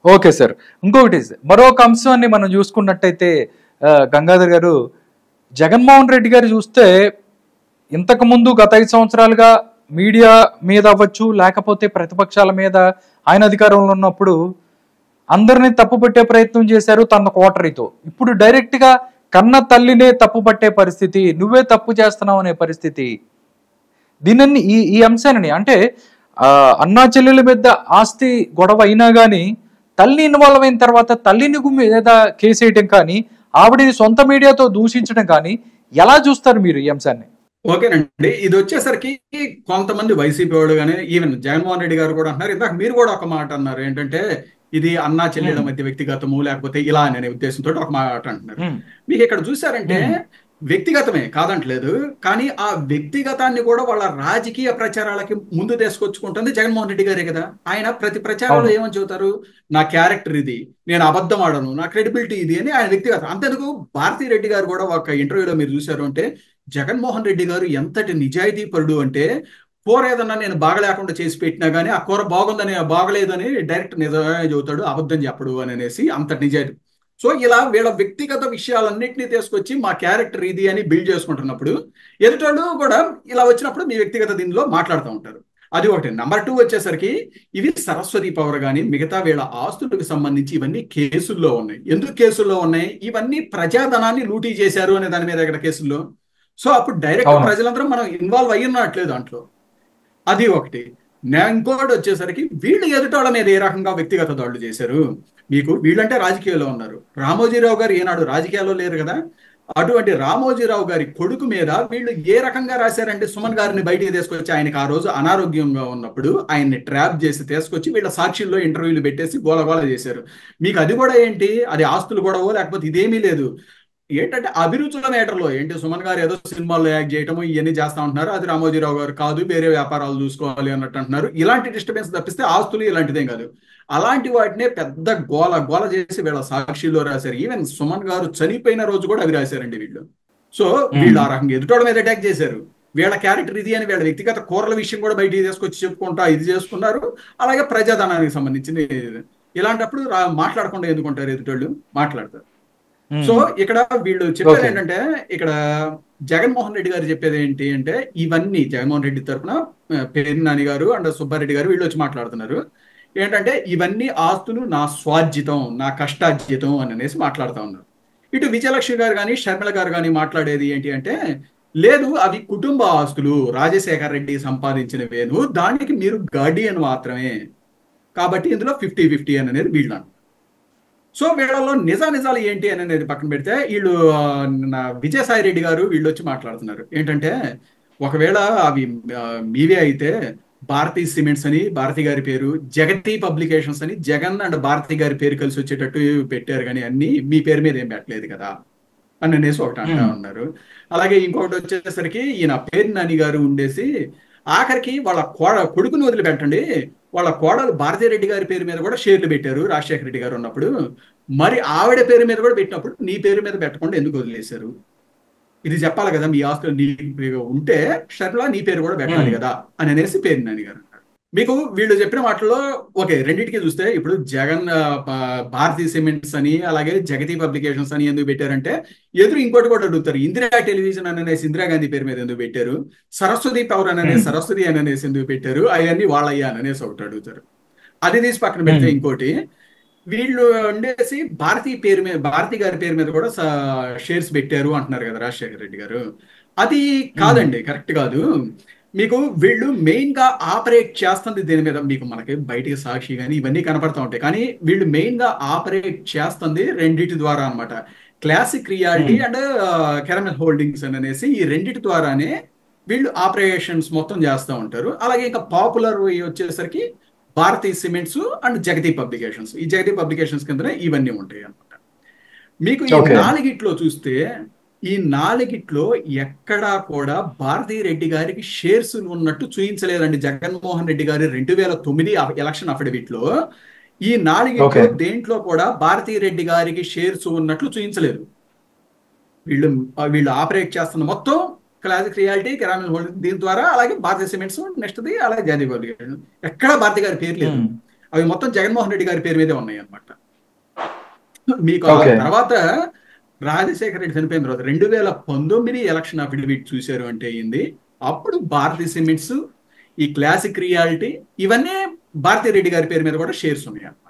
Okay sir ఇంకొకటి మరొక అంశాన్ని మనం చూసుకున్నట్టయితే ఆ, గంగాధర్ గారు జగన్మోహన్ రెడ్డి గారు చూస్తే ఇంతకు ముందు గత ఐదు సంవత్సరాలుగా మీడియా మీద అవ్వచ్చు లేకపోతే ప్రతిపక్షాల మీద ఆయన అధికారంలో ఉన్నప్పుడు అందరినీ తప్పు పట్టే ప్రయత్నం చేశారు తన కోటరీతో ఇప్పుడు డైరెక్ట్ గా కన్న తల్లినే తప్పు పట్టే పరిస్థితి నువ్వే తప్పు చేస్తున్నావు అనే పరిస్థితి దీనిని ఈ ఈ అంశాన్ని అంటే ఆ, అన్నా చెల్లెల మీద ఆస్తి గొడవ అయినా గానీ తల్లి ఇన్వాల్వ్ అయిన తర్వాత తల్లిని గు- మీద కేసేయటం కానీ ఆవిడని సొంత మీడియాతో దూషించడం కానీ ఎలా చూస్తారు మీరు ఈ అంశాన్ని ఓకేనండి ఇది వచ్చేసరికి కొంతమంది వైసీపీ వాళ్ళు కానీ ఈవెన్ జగన్మోహన్ రెడ్డి గారు కూడా అంటున్నారు ఇందాక మీరు కూడా ఒక మాట అన్నారు ఏంటంటే ఇది అన్నా చెల్లెల మధ్య వ్యక్తిగతము లేకపోతే ఇలా అనే ఉద్దేశంతో ఒక మాట అంటున్నారు ఉమ్, మీకు ఇక్కడ చూసారంటే వ్యక్తిగతమే కాదంటలేదు కానీ ఆ వ్యక్తిగతాన్ని కూడా వాళ్ళ రాజకీయ ప్రచారాలకి ముందు తీసుకొచ్చుకుంటుంది జగన్మోహన్ రెడ్డి గారే కదా ఆయన ప్రతి ప్రచారంలో అవును. ఏమని చెబుతారు నా క్యారెక్టర్ ఇది నేను అబద్ధం ఆడను నా క్రెడిబిలిటీ ఇది అని ఆయన వ్యక్తిగతం అంతేందుకు భారతీ రెడ్డి గారు కూడా ఒక ఇంటర్వ్యూలో మీరు చూశారు అంటే జగన్మోహన్ రెడ్డి గారు ఎంతటి నిజాయితీ పరుడు అంటే కూర ఏదన్నా నేను బాగలేకుండా చేసి పెట్టినా గానీ ఆ కూర బాగుందని బాగలేదని డైరెక్ట్ నిజమే చెబుతాడు అబద్ధం చెప్పడు అని అనేసి అంత నిజాయితీ సో ఇలా వీళ్ళ వ్యక్తిగత విషయాలన్నింటినీ తీసుకొచ్చి మా క్యారెక్టర్ ఇది అని బిల్డ్ చేసుకుంటున్నప్పుడు ఎదుటోళ్ళు కూడా ఇలా వచ్చినప్పుడు మీ వ్యక్తిగత దీనిలో మాట్లాడుతూ ఉంటారు అది ఒకటి నెంబర్ టూ వచ్చేసరికి ఇవి సరస్వతి పవర్ కానీ మిగతా వీళ్ళ ఆస్తులకు సంబంధించి ఇవన్నీ కేసుల్లో ఉన్నాయి ఎందుకు కేసుల్లో ఉన్నాయి ఇవన్నీ ప్రజాధనాన్ని లూటీ చేశారు అనే దాని మీద ఇక్కడ కేసుల్లో సో అప్పుడు డైరెక్ట్ అవును. ప్రజలందరూ మనం ఇన్వాల్వ్ అయ్యి ఉన్నట్లేదు దాంట్లో అది ఒకటి నా- ఇంకోటి వచ్చేసరికి వీళ్ళు ఎదుటోళ్ళ మీద ఏ రకంగా వ్యక్తిగత దాడులు చేశారు మీకు వీళ్ళంటే రాజకీయాల్లో ఉన్నారు రామోజీరావు గారు ఏనాడు రాజకీయాల్లో లేరు కదా అటువంటి రామోజీరావు గారి కొడుకు మీద వీళ్ళు ఏ రకంగా రాశారంటే సుమన్ గారిని బయటికి తీసుకొచ్చి ఆయనకి ఆ రోజు అనారోగ్యంగా ఉన్నప్పుడు ఆయన్ని ట్రాప్ చేసి తీసుకొచ్చి వీళ్ళ సాక్షుల్లో ఇంటర్వ్యూలు పెట్టేసి గోలగోల చేశారు మీకు అది కూడా ఏంటి అది ఆస్తులు గొడవ లేకపోతే ఇదేమీ లేదు ఏంటంటే అభిరుచుల మేటర్లో ఏంటి సుమన్ గారు ఏదో సినిమాల్లో యాక్ట్ చేయటము ఇవన్నీ చేస్తా ఉంటున్నారు అది రామోజీరావు గారు కాదు వేరే వ్యాపారాలు చూసుకోవాలి అన్నట్టు అంటున్నారు ఇలాంటి డిస్టర్బెన్స్ తప్పిస్తే ఆస్తులు ఇలాంటిదేం కాదు అలాంటి వాటినే పెద్ద గోల గోల చేసి వీళ్ళ సాక్షిలో రాశారు ఈవెన్ సుమన్ గారు చనిపోయిన రోజు కూడా అవి రాశారండి వీళ్ళు సో వీళ్ళు ఆ రకంగా ఎదుటోళ్ళ మీద అటాక్ చేశారు వీళ్ళ క్యారెక్టర్ ఇది అని వీళ్ళ వ్యక్తిగత కూరల విషయం కూడా బయటికి తీసుకొచ్చి చెప్పుకుంటా ఇది చేసుకున్నారు అలాగే ప్రజాధనానికి సంబంధించింది ఇలాంటిప్పుడు రా- మాట్లాడకుండా ఎందుకుంటారు ఎదుటోళ్ళు మాట్లాడతారు ఉమ్, సో ఇక్కడ వీళ్ళు చెప్పేది Okay. ఏంటంటే ఇక్కడ జగన్మోహన్ రెడ్డి గారు చెప్పేది ఏంటి అంటే ఇవన్నీ జగన్మోహన్ రెడ్డి తరఫున పేరు నాని గారు అండ్ సుబ్బారెడ్డి గారు వీళ్ళు వచ్చి మాట్లాడుతున్నారు ఏంటంటే ఇవన్నీ ఆస్తులు నా స్వార్జితం నా కష్టార్జితం అని అనేసి మాట్లాడుతూ ఉన్నారు ఇటు విజయలక్ష్మి గారు కానీ షర్మిల గారు కానీ మాట్లాడేది ఏంటి అంటే లేదు అవి కుటుంబ ఆస్తులు రాజశేఖర్ రెడ్డి సంపాదించినవేను దానికి మీరు గార్డియన్ మాత్రమే కాబట్టి ఇందులో ఫిఫ్టీ ఫిఫ్టీ అని అనేది వీళ్ళు అంటారు. సో వీళ్ళలో నిజ నిజాలు ఏంటి అని అనేది పక్కన పెడితే వీళ్ళు ఆ, నా విజయసాయి రెడ్డి గారు వీళ్ళు వచ్చి మాట్లాడుతున్నారు ఏంటంటే ఒకవేళ అవి ఆ, మీవే అయితే భారతీ సిమెంట్స్ అని భారతి గారి పేరు జగతి పబ్లికేషన్స్ అని జగన్ అండ్ భారతి గారి పేరు కలిసి వచ్చేటట్టు పెట్టారు కానీ అన్ని మీ పేరు మీద ఏం పెట్టలేదు కదా అని అనేసి ఒకటి అంటా Hmm. ఉన్నారు అలాగే ఇంకొకటి వచ్చేసరికి ఈయన పేరు నాని గారు ఉండేసి ఆఖరికి వాళ్ళ కోడ కొడుకుని వదిలిపెట్టండి వాళ్ళ కోడలు భారతిరెడ్డి గారి పేరు మీద కూడా షేర్లు పెట్టారు రాజశేఖర రెడ్డి గారు ఉన్నప్పుడు మరి ఆవిడ పేరు మీద కూడా పెట్టినప్పుడు నీ పేరు మీద పెట్టకుండా ఎందుకు వదిలేశారు ఇది చెప్పాలి కదా మీ ఆస్తులు నీ ఉంటే షర్మిల నీ పేరు కూడా పెట్టాలి Hmm. కదా అని అనేసి పేరు నాని గారు అన్నారు మీకు వీళ్ళు చెప్పిన మాటల్లో ఓకే రెండింటికి చూస్తే ఇప్పుడు జగన్ ఆ, భా- భారతీ సిమెంట్స్ అని అలాగే జగతి పబ్లికేషన్స్ అని ఎందుకు పెట్టారంటే ఎదురు ఇంకోటి కూడా అడుగుతారు ఇందిరా టెలివిజన్ అని అనేసి ఇందిరాగాంధీ పేరు మీద ఎందుకు పెట్టారు సరస్వతి పవర్ అని అనేసి Hmm. సరస్వతి అని అనేసి ఎందుకు పెట్టారు అవన్నీ వాళ్ళయ్యా అని అనేసి ఒకటి అడుగుతారు అది తీసి పక్కన పెడితే Hmm. ఇంకోటి వీళ్ళు ఉండేసి భారతీ పేరు మీద భారతి గారి పేరు మీద కూడా షేర్స్ పెట్టారు అంటున్నారు కదా రాజశేఖర రెడ్డి గారు అది కాదండి కరెక్ట్ కాదు మీకు వీళ్ళు మెయిన్ గా ఆపరేట్ చేస్తుంది దీని మీద మీకు మనకి బయటికి సాక్షి కానీ ఇవన్నీ కనపడతా ఉంటాయి కానీ వీళ్ళు మెయిన్ గా ఆపరేట్ చేస్తుంది రెండిటి ద్వారా అన్నమాట Classic Reality and Carmel Holdings అని అనేసి ఈ రెండిటి ద్వారానే వీళ్ళు ఆపరేషన్స్ మొత్తం చేస్తూ ఉంటారు అలాగే ఇంకా పాపులర్ వచ్చేసరికి Bharathi Cements and Jagathi Publications ఈ జగతి పబ్లికేషన్స్ కిందనే ఇవన్నీ ఉంటాయి అన్నమాట మీకు ఈ Okay. నాలుగిట్లో చూస్తే ఈ నాలుగిట్లో ఎక్కడా కూడా భారతీ రెడ్డి గారికి షేర్స్ ఉన్నట్టు చూపించలేదండి జగన్మోహన్ రెడ్డి గారి రెండు వేల తొమ్మిది ఎలక్షన్ అఫిడవిట్ లో ఈ నాలుగిట్లో Okay. దేంట్లో కూడా భారతీ రెడ్డి గారికి షేర్స్ ఉన్నట్లు చూపించలేదు వీళ్ళు వీళ్ళు ఆపరేట్ చేస్తున్న మొత్తం క్లాసిక్ రియాలిటీ కెరామిల్ హోల్డింగ్ దీని ద్వారా అలాగే భారతీయ సిమెంట్స్ నెక్స్ట్ ది అలాగే జాతీయ పబ్లికేషన్ ఎక్కడా భారతి గారి పేరు లేదు ఉమ్, అవి మొత్తం జగన్మోహన్ రెడ్డి గారి పేరు మీదే ఉన్నాయి అన్నమాట మీకు ఆ Okay. తర్వాత రాజశేఖర రెడ్డి చనిపోయిన తర్వాత రెండు వేల పంతొమ్మిది ఎలక్షన్ అఫిడవిట్ చూశారు అంటే అయింది అప్పుడు భారతీ సిమెంట్స్ ఈ క్లాసిక్ రియాలిటీ ఇవన్నీ భారతీ రెడ్డి గారి పేరు మీద కూడా షేర్స్ ఉన్నాయి అన్నమాట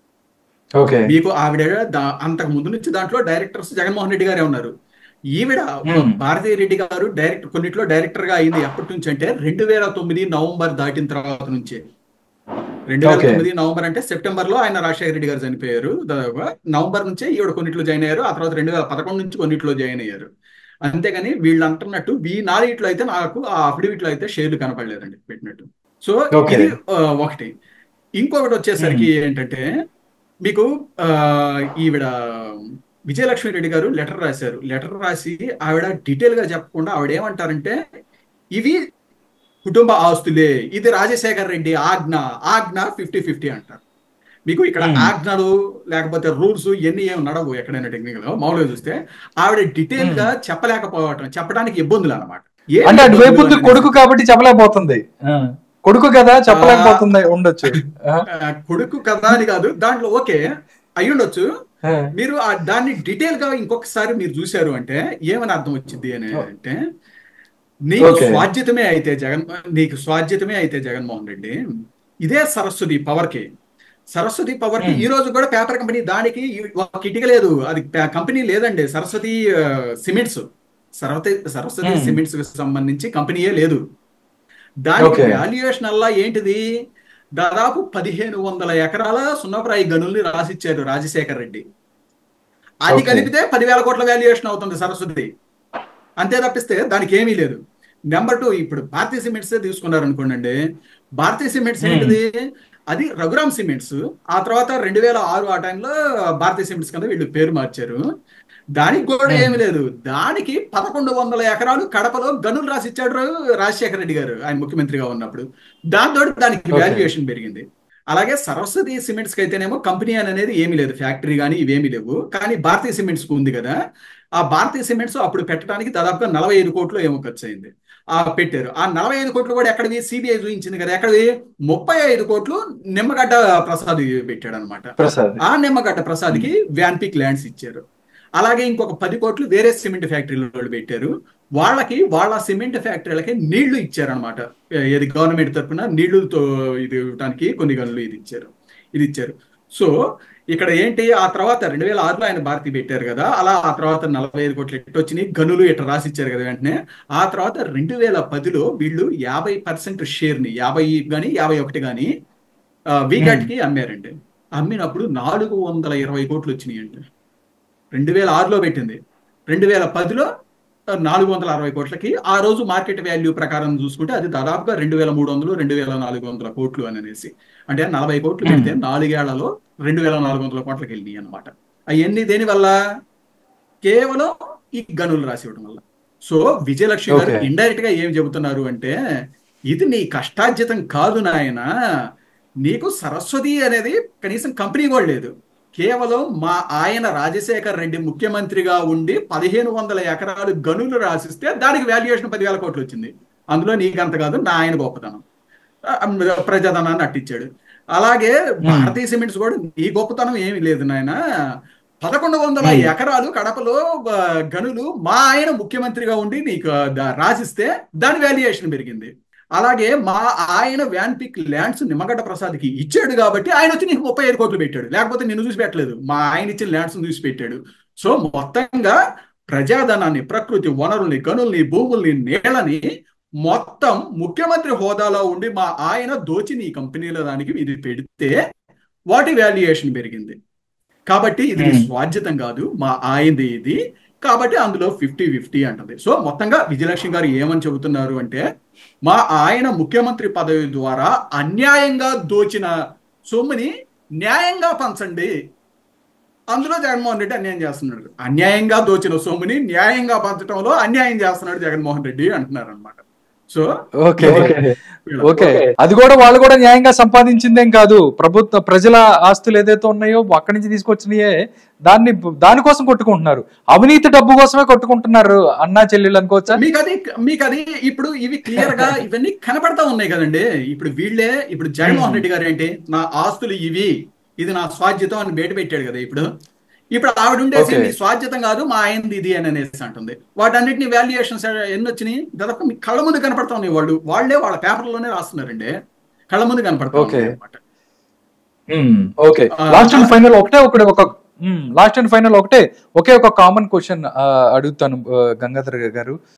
ఓకే మీకు ఆవిడ దా- అంతకు ముందు నుంచి దాంట్లో డైరెక్టర్స్ జగన్మోహన్ రెడ్డి గారే ఉన్నారు ఈవిడ Hmm. భారతీ రెడ్డి గారు డైరెక్ట్ కొన్నిట్లో డైరెక్టర్ గా అయింది ఎప్పటి నుంచి అంటే రెండు వేల తొమ్మిది నవంబర్ దాటిన తర్వాత నుంచే రెండు వేల Okay. తొమ్మిది నవంబర్ అంటే సెప్టెంబర్ లో ఆయన రాజశేఖర రెడ్డి గారు చనిపోయారు దాదాపుగా నవంబర్ నుంచే ఈవిడ కొన్నిట్లో జాయిన్ అయ్యారు ఆ తర్వాత రెండు వేల పదకొండు నుంచి కొన్నిట్లో జాయిన్ అయ్యారు అంతేగాని వీళ్ళు అంటున్నట్టు ఈ నాలుగిట్లో అయితే నాకు ఆ అఫిడవిట్ లో అయితే షేర్లు కనపడలేదండి పెట్టినట్టు సో Okay. ఇది ఆ, ఒకటి ఇంకొకటి వచ్చేసరికి ఏంటంటే మీకు ఆ, ఈవిడ విజయలక్ష్మి రెడ్డి గారు లెటర్ రాశారు లెటర్ రాసి ఆవిడ డీటెయిల్ గా చెప్పకుండా ఆవిడ ఏమంటారంటే ఇవి కుటుంబ ఆస్తులే ఇది రాజశేఖర్ రెడ్డి ఆజ్ఞ ఆజ్ఞ ఫిఫ్టీ ఫిఫ్టీ అంటారు మీకు ఇక్కడ Hmm. ఆజ్ఞలు లేకపోతే రూల్స్ ఇవన్నీ ఏమి నడవు ఎక్కడైనా టెక్నికల్ గా మామూలుగా చూస్తే ఆవిడ డీటెయిల్ గా చెప్పలేకపోవటం చెప్పడానికి ఇబ్బందులు అనమాట అంటే అటువైపు ఉంది కొడుకు కాబట్టి చెప్పలేకపోతుంది ఆ. కొడుకు కదా చెప్పలేకపోతుంది ఉండొచ్చు ఆ. కొడుకు కదా అని కాదు దాంట్లో ఓకే అయి ఉండొచ్చు ఆ. మీరు ఆ దాన్ని డీటెయిల్ గా ఇంకొకసారి మీరు చూశారు అంటే ఏమని అర్థం వచ్చింది అని అంటే నీకు Okay. స్వాధ్యతమే అయితే జగన్ నీకు స్వాధ్యతమే అయితే జగన్మోహన్ రెడ్డి ఇదే సరస్వతి పవర్ కి సరస్వతి పవర్ కి Hmm. ఈ రోజు కూడా పేపర్ కంపెనీ దానికి ఒక ఇటుక లేదు అది పే- కంపెనీ లేదండి సరస్వతి ఆ, Cements Saraswati Saraswati Hmm. Cements కి సంబంధించి కంపెనీయే లేదు దానికి Okay. వాల్యుయేషన్ అల్లా ఏంటిది దాదాపు పదిహేను వందల ఎకరాల సున్నప్రాయి గనుల్ని రాసిచ్చారు రాజశేఖర్ రెడ్డి అది Okay. కలిపితే పదివేల కోట్ల వాల్యుయేషన్ అవుతుంది సరస్వతి అంతే తప్పిస్తే దానికి ఏమీ లేదు నెంబర్ టూ ఇప్పుడు భారతీయ సిమెంట్స్ తీసుకున్నారు అనుకోండి భారతీయ సిమెంట్స్ Hmm. ఏంటిది అది రఘురామ్ సిమెంట్స్ ఆ తర్వాత రెండు వేల ఆరు ఆ టైంలో భారతీయ సిమెంట్స్ కింద వీళ్ళు పేరు మార్చారు దానికి కూడా Hmm. ఏమీ లేదు దానికి పదకొండు వందల ఎకరాలు కడపలో గనులు రాసిచ్చాడు రాజశేఖర రెడ్డి గారు ఆయన ముఖ్యమంత్రిగా ఉన్నప్పుడు దాంతో దానికి Okay. వాల్యుయేషన్ పెరిగింది అలాగే సరస్వతి సిమెంట్స్ కి అయితేనేమో కంపెనీ అనేది ఏమీ లేదు ఫ్యాక్టరీ కానీ ఇవేమీ లేవు కానీ భారతీయ సిమెంట్స్ కు ఉంది కదా ఆ భారతీయ సిమెంట్స్ అప్పుడు పెట్టడానికి దాదాపుగా నలభై ఐదు కోట్లు ఏమో ఖర్చు అయింది ఆ పెట్టారు ఆ నలభై ఐదు కోట్లు కూడా ఎక్కడివి సిబిఐ చూపించింది కదా ఎక్కడివి ముప్పై ఐదు కోట్లు నిమ్మగడ్డ ప్రసాద్ పెట్టాడు అనమాట ప్రసాద్ ఆ నిమ్మగడ్డ ప్రసాద్కి వ్యాన్పిక్ ల్యాండ్స్ ఇచ్చారు అలాగే ఇంకొక పది కోట్లు వేరే సిమెంట్ ఫ్యాక్టరీల వాళ్ళు పెట్టారు వాళ్ళకి వాళ్ళ సిమెంట్ ఫ్యాక్టరీలకి నీళ్లు ఇచ్చారనమాట ఏది గవర్నమెంట్ తరఫున నీళ్లుతో ఇది ఇవ్వడానికి కొన్ని గనులు ఇది ఇచ్చారు ఇది ఇచ్చారు సో ఇక్కడ ఏంటి ఆ తర్వాత రెండు వేల ఆరులో ఆయన భారతి పెట్టారు కదా అలా ఆ తర్వాత నలభై ఐదు కోట్లు ఎట్టు వచ్చినాయి గనులు ఇట్లా రాసి ఇచ్చారు కదా వెంటనే ఆ తర్వాత రెండు వేల పదిలో వీళ్ళు యాభై పర్సెంట్ షేర్ని యాభై కానీ యాభై ఒకటి కానీ వీగాట్ కి అమ్మారండి అమ్మినప్పుడు నాలుగు వందల ఇరవై కోట్లు వచ్చినాయి అండి రెండు వేల ఆరులో పెట్టింది రెండు వేల పదిలో నాలుగు వందల అరవై కోట్లకి ఆ రోజు మార్కెట్ వాల్యూ ప్రకారం చూసుకుంటే అది దాదాపుగా రెండు వేల మూడు వందలు రెండు వేల నాలుగు వందల కోట్లు అని అనేసి అంటే నలభై కోట్లు Hmm. పెడితే నాలుగేళ్లలో రెండు వేల నాలుగు వందల కోట్లకి వెళ్ళినాయి అనమాట అవన్నీ దేని వల్ల కేవలం ఈ గనులు రాసి ఇవ్వడం వల్ల సో విజయలక్ష్మి గారు Okay. ఇండైరెక్ట్ గా ఏం చెబుతున్నారు అంటే ఇది నీ కష్టార్జితం కాదు నాయన నీకు సరస్వతి అనేది కనీసం కంపెనీ కూడా లేదు కేవలం మా ఆయన రాజశేఖర్ రెడ్డి ముఖ్యమంత్రిగా ఉండి పదిహేను వందల ఎకరాలు గనులు రాసిస్తే దానికి వాల్యుయేషన్ పదివేల కోట్లు వచ్చింది అందులో నీకంత కాదు నా ఆయన గొప్పతనం ఆ, ప్రజాధనాన్ని అట్టించాడు అలాగే భారతీయ సిమెంట్స్ కూడా నీ గొప్పతనం ఏమీ లేదు నాయన పదకొండు వందల Hmm. ఎకరాలు కడపలో ఆ, గనులు మా ఆయన ముఖ్యమంత్రిగా ఉండి నీకు దా- రాసిస్తే దాని వాల్యుయేషన్ పెరిగింది అలాగే మా ఆయన వ్యాన్పిక్ ల్యాండ్స్ నిమ్మగడ్డ ప్రసాద్కి ఇచ్చాడు కాబట్టి ఆయన వచ్చి నీకు ముప్పై ఐదు కోట్లు పెట్టాడు లేకపోతే నిన్ను చూసి పెట్టలేదు మా ఆయన ఇచ్చిన ల్యాండ్స్ చూసి పెట్టాడు సో మొత్తంగా ప్రజాధనాన్ని ప్రకృతి వనరుల్ని గనుల్ని భూముల్ని నేలని మొత్తం ముఖ్యమంత్రి హోదాలో ఉండి మా ఆయన దోచి నీ కంపెనీల దానికి ఇది పెడితే వాటి వాల్యుయేషన్ పెరిగింది కాబట్టి ఇది నీ Hmm. స్వాధ్యతం కాదు మా ఆయనది ఇది కాబట్టి అందులో ఫిఫ్టీ ఫిఫ్టీ అంటది సో మొత్తంగా విజయలక్ష్మి గారు ఏమని చెబుతున్నారు అంటే మా ఆయన ముఖ్యమంత్రి పదవి ద్వారా అన్యాయంగా దోచిన సొమ్ముని న్యాయంగా పంచండి అందులో జగన్మోహన్ రెడ్డి అన్యాయం చేస్తున్నాడు అన్యాయంగా దోచిన సొమ్ముని న్యాయంగా పంచడంలో అన్యాయం చేస్తున్నాడు జగన్మోహన్ రెడ్డి అంటున్నారు అనమాట సో ఓకే వీళ్ళ- ఓకే అది కూడా వాళ్ళు కూడా న్యాయంగా సంపాదించిందేం కాదు ప్రభుత్వ ప్రజల ఆస్తులు ఏదైతే ఉన్నాయో అక్కడి నుంచి తీసుకొచ్చినాయే దాన్ని దానికోసం కొట్టుకుంటున్నారు అవినీతి డబ్బు కోసమే కొట్టుకుంటున్నారు అన్నా చెల్లెళ్ళు అనుకోవచ్చా మీకు అది మీకు అది ఇప్పుడు ఇవి క్లియర్ గా ఇవన్నీ కనపడతా ఉన్నాయి కదండి ఇప్పుడు వీళ్ళే ఇప్పుడు జగన్మోహన్ రెడ్డి గారు ఏంటి నా ఆస్తులు ఇవి ఇది నా స్వాధ్యతం అని బయట పెట్టాడు కదా ఇప్పుడు ఇప్పుడు ఆవిడ ఉండేసి Okay. మీ స్వాధ్యతం కాదు మా ఆయనది ఇది అని అనేసి అంటుంది వాటన్నిటిని వాల్యుయేషన్స్ ఎన్ని వచ్చినాయి దాదాపు మీ కళ్ళ ముందు కనపడతా ఉన్నాయి వాళ్ళు వాళ్ళే వాళ్ళ పేపర్లోనే రాస్తున్నారండి కళ్ళ ముందు కనపడతా Okay. ఉన్నాయి అన్నమాట ఓకే ఆ, లాస్ట్ అండ్ ఫైనల్ ఒకటే ఒకటి ఒక లాస్ట్ అండ్ ఫైనల్ ఒకటే ఒకే ఒక కామన్ క్వశ్చన్ అడుగుతాను ఆ, గంగాధర్ గారు